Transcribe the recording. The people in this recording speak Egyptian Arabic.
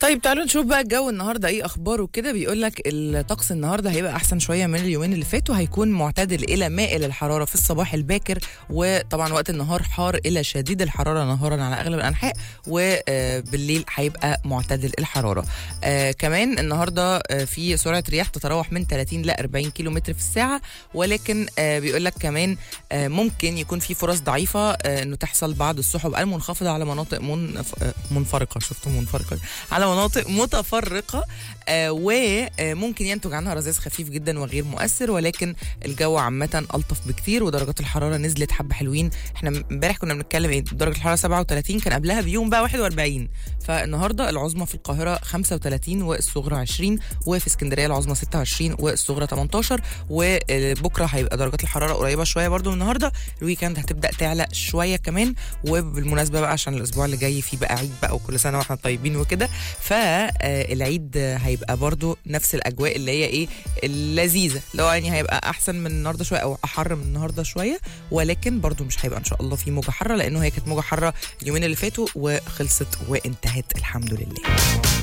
طيب تعالوا نشوف بقى الجو النهارده ايه اخباره كده بيقول لك الطقس النهارده هيبقى احسن شويه من اليومين اللي فاتوا هيكون معتدل الى مائل الحراره في الصباح الباكر وطبعا وقت النهار حار الى شديد الحراره نهارا على اغلب الانحاء وبالليل هيبقى معتدل الحراره آه كمان النهارده آه في سرعه رياح تتراوح من 30 ل 40 كيلو متر في الساعه ولكن آه بيقول لك كمان آه ممكن يكون في فرص ضعيفه آه انه تحصل بعض السحب المنخفضه على مناطق منف... آه منفرقه شفتوا منفرقه على مناطق متفرقه آه وممكن ينتج عنها رذاذ خفيف جدا وغير مؤثر ولكن الجو عامه الطف بكتير ودرجات الحراره نزلت حبه حلوين احنا امبارح كنا بنتكلم ايه درجه الحراره 37 كان قبلها بيوم بقى 41 فالنهارده العظمى في القاهره 35 والصغرى 20 وفي اسكندريه العظمى 26 والصغرى 18 وبكره هيبقى درجات الحراره قريبه شويه برضو من النهارده الويكند هتبدا تعلى شويه كمان وبالمناسبه بقى عشان الاسبوع اللي جاي فيه بقى عيد بقى وكل سنه واحنا طيبين وكده فالعيد هيبقى برضو نفس الاجواء اللي هي ايه اللذيذه اللي هو يعني هيبقى احسن من النهارده شويه او احر من النهارده شويه ولكن برضو مش هيبقى ان شاء الله في موجه حاره لانه هي كانت موجه حاره اليومين اللي فاتوا وخلصت وانتهت الحمد لله